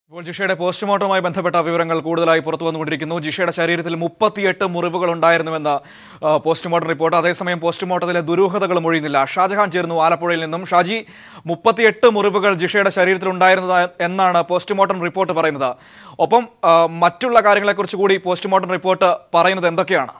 ഇപ്പോൾ ജിഷയുടെ പോസ്റ്റ്മോർട്ടവുമായി ബന്ധപ്പെട്ട വിവരങ്ങൾ കൂടുതലായി പുറത്തു വന്നുകൊണ്ടിരിക്കുന്നു ജിഷയുടെ ശരീരത്തിൽ മുപ്പത്തിയെട്ട് മുറിവുകൾ ഉണ്ടായിരുന്നുവെന്ന ആ, പോസ്റ്റ്മോർട്ടം റിപ്പോർട്ട് അതേസമയം പോസ്റ്റ്മോർട്ടത്തിലെ ദുരൂഹതകളും ഒഴിയുന്നില്ല ഷാജഹാൻ ചേർന്നു ആലപ്പുഴയിൽ നിന്നും ഷാജി മുപ്പത്തിയെട്ട് മുറിവുകൾ ജിഷയുടെ ശരീരത്തിൽ ഉണ്ടായിരുന്നത് എന്നാണ് പോസ്റ്റ്മോർട്ടം റിപ്പോർട്ട് പറയുന്നത് ഒപ്പം ആ, മറ്റുള്ള കാര്യങ്ങളെക്കുറിച്ച് കൂടി പോസ്റ്റ്മോർട്ടം റിപ്പോർട്ട് പറയുന്നത് എന്തൊക്കെയാണ്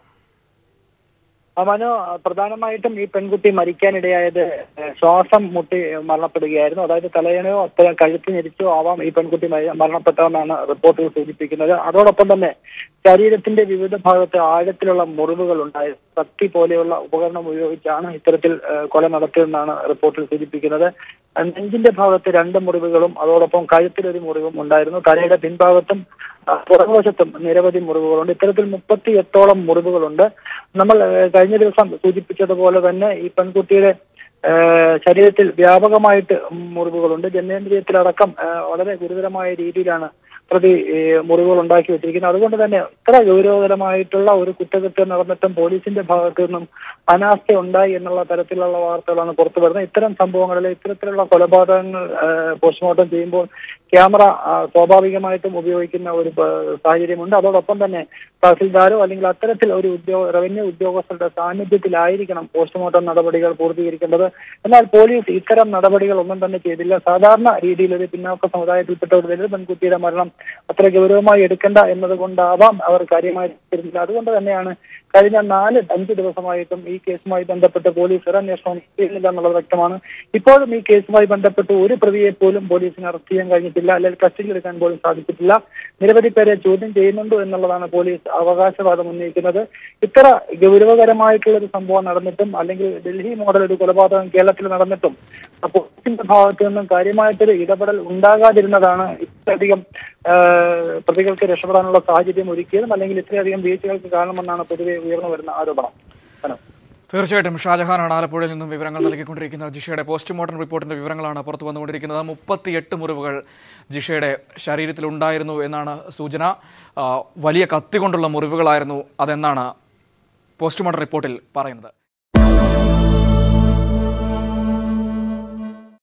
ആ, മനു പ്രധാനമായിട്ടും ഈ പെൺകുട്ടി മരിക്കാനിടയായത് ഏഹ്, ശ്വാസം മുട്ടി മരണപ്പെടുകയായിരുന്നു അതായത് തലയണയോ അത്തരം കഴുത്ത് ഞെരിച്ചോ ആവാം ഈ പെൺകുട്ടി മര- മരണപ്പെട്ടതെന്നാണ് റിപ്പോർട്ടുകൾ സൂചിപ്പിക്കുന്നത് അതോടൊപ്പം തന്നെ ശരീരത്തിന്റെ വിവിധ ഭാഗത്ത് ആഴത്തിലുള്ള മുറിവുകൾ ഉണ്ടായി കത്തി പോലെയുള്ള ഉപകരണം ഉപയോഗിച്ചാണ് ഇത്തരത്തിൽ ഏഹ്, കൊല നടത്തിയതെന്നാണ് റിപ്പോർട്ടിൽ സൂചിപ്പിക്കുന്നത് നെഞ്ചിന്റെ ഭാഗത്ത് രണ്ട് മുറിവുകളും അതോടൊപ്പം കഴുത്തിലൊരു മുറിവും ഉണ്ടായിരുന്നു തലയുടെ പിൻഭാഗത്തും ആ, പുറകുവശത്തും നിരവധി മുറിവുകളുണ്ട് ഇത്തരത്തിൽ മുപ്പത്തി എട്ടോളം മുറിവുകളുണ്ട് നമ്മൾ ഏഹ്, കഴിഞ്ഞ ദിവസം സൂചിപ്പിച്ചതുപോലെ തന്നെ ഈ പെൺകുട്ടിയുടെ ഏഹ്, ശരീരത്തിൽ വ്യാപകമായിട്ട് മുറിവുകളുണ്ട് ജനേന്ദ്രിയത്തിലടക്കം ഏഹ്, വളരെ ഗുരുതരമായ രീതിയിലാണ് പ്രതി ഏഹ്, മുറിവുകൾ ഉണ്ടാക്കി വെച്ചിരിക്കുന്നത് അതുകൊണ്ട് തന്നെ ഇത്ര ഗൗരവതരമായിട്ടുള്ള ഒരു കുറ്റകൃത്യം നടന്നിട്ടും പോലീസിന്റെ ഭാഗത്തു നിന്നും അനാസ്ഥ ഉണ്ടായി എന്നുള്ള തരത്തിലുള്ള വാർത്തകളാണ് പുറത്തു വരുന്നത് ഇത്തരം സംഭവങ്ങളിൽ ഇത്തരത്തിലുള്ള കൊലപാതകങ്ങൾ ഏഹ്, പോസ്റ്റ്മോർട്ടം ചെയ്യുമ്പോൾ ക്യാമറ ആ, സ്വാഭാവികമായിട്ടും ഉപയോഗിക്കുന്ന ഒരു പ- സാഹചര്യമുണ്ട് അതോടൊപ്പം തന്നെ തഹസിൽദാരോ അല്ലെങ്കിൽ അത്തരത്തിൽ ഒരു ഉദ്യോഗ റവന്യൂ ഉദ്യോഗസ്ഥരുടെ സാന്നിധ്യത്തിലായിരിക്കണം പോസ്റ്റ്മോർട്ടം നടപടികൾ പൂർത്തീകരിക്കേണ്ടത് എന്നാൽ പോലീസ് ഇത്തരം നടപടികൾ ഒന്നും തന്നെ ചെയ്തില്ല സാധാരണ രീതിയിൽ ഒരു പിന്നാക്ക സമുദായത്തിൽപ്പെട്ട ഒരു ദളിത് പെൺകുട്ടിയുടെ മരണം അത്ര ഗൗരവമായി എടുക്കേണ്ട എന്നതുകൊണ്ടാവാം അവർ കാര്യമായി എടുത്തിരുന്നില്ല അതുകൊണ്ട് തന്നെയാണ് കഴിഞ്ഞ നാല് അഞ്ച് ദിവസമായിട്ടും ഈ കേസുമായി ബന്ധപ്പെട്ട് പോലീസ് ഒരു അന്വേഷണം ചെയ്യുന്നില്ല എന്നുള്ളത് വ്യക്തമാണ് ഇപ്പോഴും ഈ കേസുമായി ബന്ധപ്പെട്ട് ഒരു പ്രതിയെ പോലും പോലീസിന് അറസ്റ്റ് ചെയ്യാൻ കഴിഞ്ഞിട്ടില്ല അല്ലെങ്കിൽ കസ്റ്റഡിയിൽ എടുക്കാൻ പോലും സാധിച്ചിട്ടില്ല നിരവധി പേരെ ചോദ്യം ചെയ്യുന്നുണ്ടോ എന്നുള്ളതാണ് പോലീസ് അവകാശവാദം ഉന്നയിക്കുന്നത് ഇത്ര ഗൗരവകരമായിട്ടുള്ള ഒരു സംഭവം നടന്നിട്ടും അല്ലെങ്കിൽ ഡൽഹി മോഡൽ ഒരു കൊലപാതകം കേരളത്തിൽ നടന്നിട്ടും പോലീസിന്റെ ഭാഗത്തു നിന്നും കാര്യമായിട്ടൊരു ഇടപെടൽ ഉണ്ടാകാതിരുന്നതാണ് ഇത്രയധികം ആ, പ്രതികൾക്ക് രക്ഷപ്പെടാനുള്ള സാഹചര്യം ഒരുക്കിയതും അല്ലെങ്കിൽ ഇത്രയധികം വീഴ്ചകൾക്ക് കാരണമെന്നാണ് പൊതുവെ ഉയർന്നു വരുന്ന ആരോപണം ഹലോ തീർച്ചയായിട്ടും ഷാജഹാനാണ് ആലപ്പുഴയിൽ നിന്നും വിവരങ്ങൾ നൽകിക്കൊണ്ടിരിക്കുന്നത് ജിഷയുടെ പോസ്റ്റ്മോർട്ടം റിപ്പോർട്ടിന്റെ വിവരങ്ങളാണ് പുറത്തു വന്നുകൊണ്ടിരിക്കുന്നത് മുപ്പത്തിയെട്ട് മുറിവുകൾ ജിഷയുടെ ശരീരത്തിൽ ഉണ്ടായിരുന്നു എന്നാണ് സൂചന ആ, വലിയ കത്തി കൊണ്ടുള്ള മുറിവുകളായിരുന്നു അതെന്നാണ് പോസ്റ്റ്മോർട്ടം റിപ്പോർട്ടിൽ പറയുന്നത്